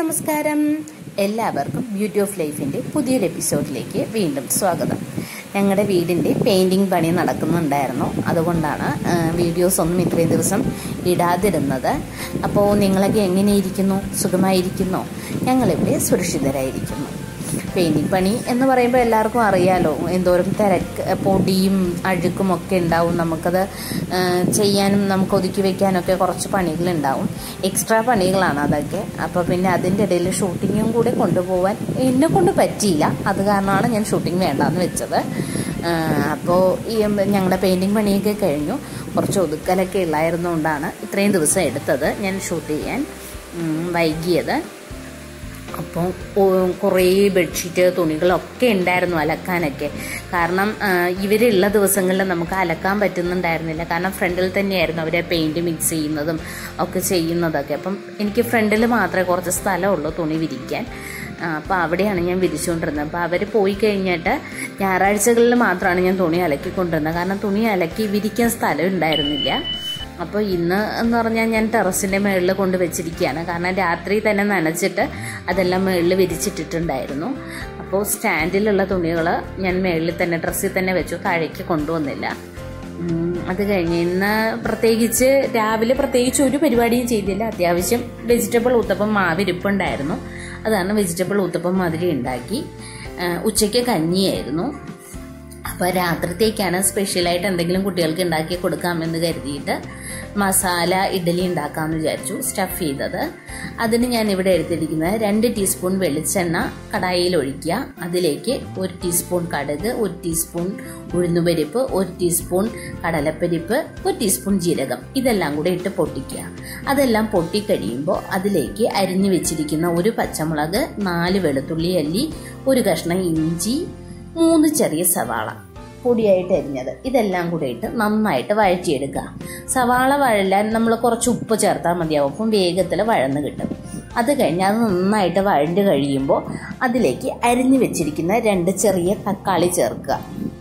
നമസ്കാരം എല്ലാവർക്കും beauty of ലൈഫിൻ്റെ പുതിയൊരു എപ്പിസോഡിലേക്ക് വീണ്ടും സ്വാഗതം ഞങ്ങളുടെ വീടിൻ്റെ പെയിൻറ്റിങ് പണി നടക്കുന്നുണ്ടായിരുന്നു അതുകൊണ്ടാണ് ആ, വീഡിയോസ് ഒന്നും ഇത്രയും ദിവസം ഇടാതിരുന്നത് അപ്പോൾ നിങ്ങളൊക്കെ എങ്ങനെയിരിക്കുന്നു സുഖമായിരിക്കുന്നോ ഞങ്ങളിവിടെ സുരക്ഷിതരായിരിക്കുന്നു പെയിൻറ്റിങ് പണി എന്ന് പറയുമ്പോൾ എല്ലാവർക്കും അറിയാലോ എന്തോരം തിരക്ക് പൊടിയും അഴുക്കും ഒക്കെ ഉണ്ടാവും നമുക്കത് ആ, ചെയ്യാനും നമുക്ക് ഒതുക്കി വെക്കാനൊക്കെ കുറച്ച് പണികളുണ്ടാവും എക്സ്ട്രാ പണികളാണ് അതൊക്കെ അപ്പോൾ പിന്നെ അതിൻ്റെ ഇടയിൽ ഷൂട്ടിങ്ങും കൂടെ കൊണ്ടുപോകാൻ എന്നെ കൊണ്ട് പറ്റിയില്ല അത് കാരണമാണ് ഞാൻ ഷൂട്ടിംഗ് വേണ്ടാന്ന് വെച്ചത് ആ, അപ്പോൾ ഈ ഞങ്ങളുടെ പെയിൻറ്റിങ് പണിയൊക്കെ കഴിഞ്ഞു കുറച്ച് ഒതുക്കലൊക്കെ ഉള്ളായിരുന്നുകൊണ്ടാണ് ഇത്രയും ദിവസം എടുത്തത് ഞാൻ ഷൂട്ട് ചെയ്യാൻ ഉം, വൈകിയത് അപ്പോൾ കുറേ ബെഡ്ഷീറ്റ് തുണികളൊക്കെ ഉണ്ടായിരുന്നു അലക്കാനൊക്കെ കാരണം ആ, ഇവരുള്ള ദിവസങ്ങളിൽ നമുക്ക് അലക്കാൻ പറ്റുന്നുണ്ടായിരുന്നില്ല കാരണം ഫ്രണ്ടിൽ തന്നെയായിരുന്നു അവരെ പെയിൻറ് മിക്സ് ചെയ്യുന്നതും ഒക്കെ ചെയ്യുന്നതൊക്കെ അപ്പം എനിക്ക് ഫ്രണ്ടിൽ മാത്രമേ കുറച്ച് സ്ഥലമുള്ളൂ തുണി വിരിക്കാൻ അപ്പോൾ അവിടെയാണ് ഞാൻ വിരിച്ചുകൊണ്ടിരുന്നത് അപ്പോൾ അവർ പോയി കഴിഞ്ഞിട്ട് ഞായറാഴ്ചകളിൽ മാത്രമാണ് ഞാൻ തുണി അലക്കിക്കൊണ്ടിരുന്നത് കാരണം തുണി അലക്കി വിരിക്കാൻ സ്ഥലം ഉണ്ടായിരുന്നില്ല അപ്പോൾ ഇന്ന് എന്ന് പറഞ്ഞാൽ ഞാൻ ടെറസിൻ്റെ മുകളിൽ കൊണ്ട് വെച്ചിരിക്കുകയാണ് കാരണം രാത്രി തന്നെ നനച്ചിട്ട് അതെല്ലാം മുകളിൽ വിരിച്ചിട്ടിട്ടുണ്ടായിരുന്നു അപ്പോൾ സ്റ്റാൻഡിലുള്ള തുണികൾ ഞാൻ മുകളിൽ തന്നെ ഡ്രസ്സിൽ തന്നെ വെച്ചു താഴേക്ക് കൊണ്ടുവന്നില്ല ഉം, അത് കഴിഞ്ഞ് ഇന്ന് പ്രത്യേകിച്ച് രാവിലെ പ്രത്യേകിച്ച് ഒരു പരിപാടിയും ചെയ്തില്ല അത്യാവശ്യം വെജിറ്റബിൾ ഊത്തപ്പം മാവിരിപ്പുണ്ടായിരുന്നു അതാണ് വെജിറ്റബിൾ ഊത്തപ്പം മാതിരി ഉണ്ടാക്കി ആ, ഉച്ചയ്ക്ക് കഞ്ഞിയായിരുന്നു അപ്പോൾ രാത്രിത്തേക്കാണ് സ്പെഷ്യലായിട്ട് എന്തെങ്കിലും കുട്ടികൾക്ക് ഉണ്ടാക്കി കൊടുക്കാമെന്ന് കരുതിയിട്ട് മസാല ഇഡ്ഡലി ഉണ്ടാക്കാമെന്ന് വിചാരിച്ചു സ്റ്റഫ് ചെയ്തത് അതിന് ഞാൻ ഇവിടെ എടുത്തിരിക്കുന്നത് രണ്ട് ടീസ്പൂൺ വെളിച്ചെണ്ണ കടായിൽ ഒഴിക്കുക അതിലേക്ക് ഒരു ടീസ്പൂൺ കടുക് ഒരു ടീസ്പൂൺ ഉഴുന്നുപരിപ്പ് ഒരു ടീസ്പൂൺ കടലപ്പരിപ്പ് ഒരു ടീസ്പൂൺ ജീരകം ഇതെല്ലാം കൂടെ ഇട്ട് പൊട്ടിക്കുക അതെല്ലാം പൊട്ടിക്കഴിയുമ്പോൾ അതിലേക്ക് അരിഞ്ഞു വെച്ചിരിക്കുന്ന ഒരു പച്ചമുളക് നാല് വെളുത്തുള്ളി അല്ലി ഒരു കഷ്ണം ഇഞ്ചി മൂന്ന് ചെറിയ സവാള പൊടിയായിട്ട് അരിഞ്ഞത് ഇതെല്ലാം കൂടെ ഇട്ട് നന്നായിട്ട് വഴറ്റിയെടുക്കുക സവാള വഴലാൻ നമ്മൾ കുറച്ച് ഉപ്പ് ചേർത്താൽ മതിയാവും അപ്പം വേഗത്തിൽ വഴന്ന് കിട്ടും അത് കഴിഞ്ഞ് അത് നന്നായിട്ട് വഴണ്ട് കഴിയുമ്പോൾ അതിലേക്ക് അരിഞ്ഞു വെച്ചിരിക്കുന്ന രണ്ട് ചെറിയ തക്കാളി ചേർക്കുക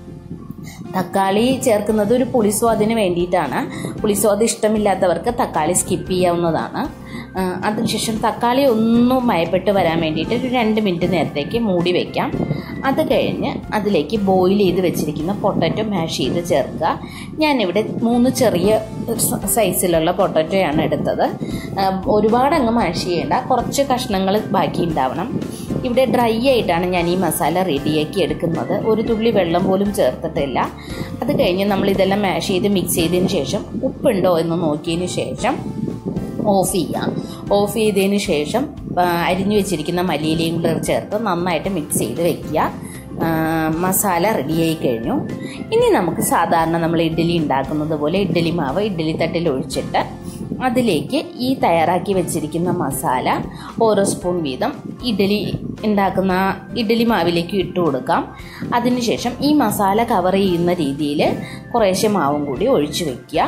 തക്കാളി ചേർക്കുന്നത് ഒരു പുളിസ്വാദിന് വേണ്ടിയിട്ടാണ് പുളിസ്വാദ് ഇഷ്ടമില്ലാത്തവർക്ക് തക്കാളി സ്കിപ്പ് ചെയ്യാവുന്നതാണ് ആ, അതിനുശേഷം തക്കാളി ഒന്നും മയപ്പെട്ട് വരാൻ വേണ്ടിയിട്ട് ഒരു രണ്ട് മിനിറ്റ് നേരത്തേക്ക് മൂടി വയ്ക്കാം അത് കഴിഞ്ഞ് അതിലേക്ക് ബോയിൽ ചെയ്ത് വെച്ചിരിക്കുന്ന പൊട്ടറ്റോ മാഷ് ചെയ്ത് ചേർക്കുക ഞാനിവിടെ മൂന്ന് ചെറിയ സ- സൈസിലുള്ള പൊട്ടറ്റോയാണ് എടുത്തത് ആ, ഒരുപാട് അങ്ങ് മാഷ് ചെയ്യേണ്ട കുറച്ച് കഷ്ണങ്ങൾ ബാക്കി ഉണ്ടാവണം ഇവിടെ ഡ്രൈ ആയിട്ടാണ് ഞാൻ ഈ മസാല റെഡിയാക്കി എടുക്കുന്നത് ഒരു തുള്ളി വെള്ളം പോലും ചേർത്തിട്ടില്ല അത് കഴിഞ്ഞ് നമ്മൾ ഇതെല്ലാം മാഷ് ചെയ്ത് മിക്സ് ചെയ്തതിന് ശേഷം ഉപ്പുണ്ടോ എന്ന് നോക്കിയതിന് ശേഷം ഓഫ് ചെയ്യാം ഓഫ് ചെയ്തതിന് ശേഷം ആ, അരിഞ്ഞു വെച്ചിരിക്കുന്ന മല്ലിയിലയും കൂടെ ചേർത്ത് നന്നായിട്ട് മിക്സ് ചെയ്ത് വെക്കുക ആ, മസാല റെഡിയായി കഴിഞ്ഞു ഇനി നമുക്ക് സാധാരണ നമ്മൾ ഇഡ്ഡലി ഉണ്ടാക്കുന്നത് പോലെ ഇഡ്ഡലി മാവ് ഇഡ്ഡലി തട്ടിൽ ഒഴിച്ചിട്ട് അതിലേക്ക് ഈ തയ്യാറാക്കി വെച്ചിരിക്കുന്ന മസാല ഓരോ സ്പൂൺ വീതം ഇഡ്ഡലി ഉണ്ടാക്കുന്ന ഇഡ്ഡലി മാവിലേക്ക് ഇട്ട് കൊടുക്കാം അതിനുശേഷം ഈ മസാല കവർ ചെയ്യുന്ന രീതിയിൽ കുറേശ്ശെ മാവും കൂടി ഒഴിച്ചു വെക്കുക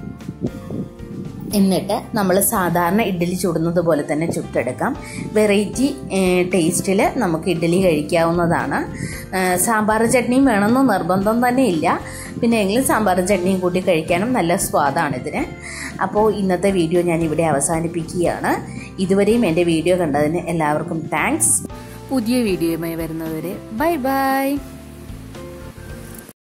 എന്നിട്ട് നമ്മൾ സാധാരണ ഇഡ്ഡലി ചുടുന്നത് പോലെ തന്നെ ചുട്ടെടുക്കാം വെറൈറ്റി ടേസ്റ്റിൽ നമുക്ക് ഇഡ്ഡലി കഴിക്കാവുന്നതാണ് ഏ, സാമ്പാർ ചട്നിയും വേണമെന്ന് നിർബന്ധം തന്നെ ഇല്ല പിന്നെ എങ്കിലും സാമ്പാർ ചട്നിയും കൂട്ടി കഴിക്കാനും നല്ല സ്വാദാണിതിന് അപ്പോൾ ഇന്നത്തെ വീഡിയോ ഞാൻ ഇവിടെ അവസാനിപ്പിക്കുകയാണ് ഇതുവരെയും എൻ്റെ വീഡിയോ കണ്ടതിന് എല്ലാവർക്കും താങ്ക്സ് പുതിയ വീഡിയോയുമായി വരുന്നവരെ ബൈ ബൈ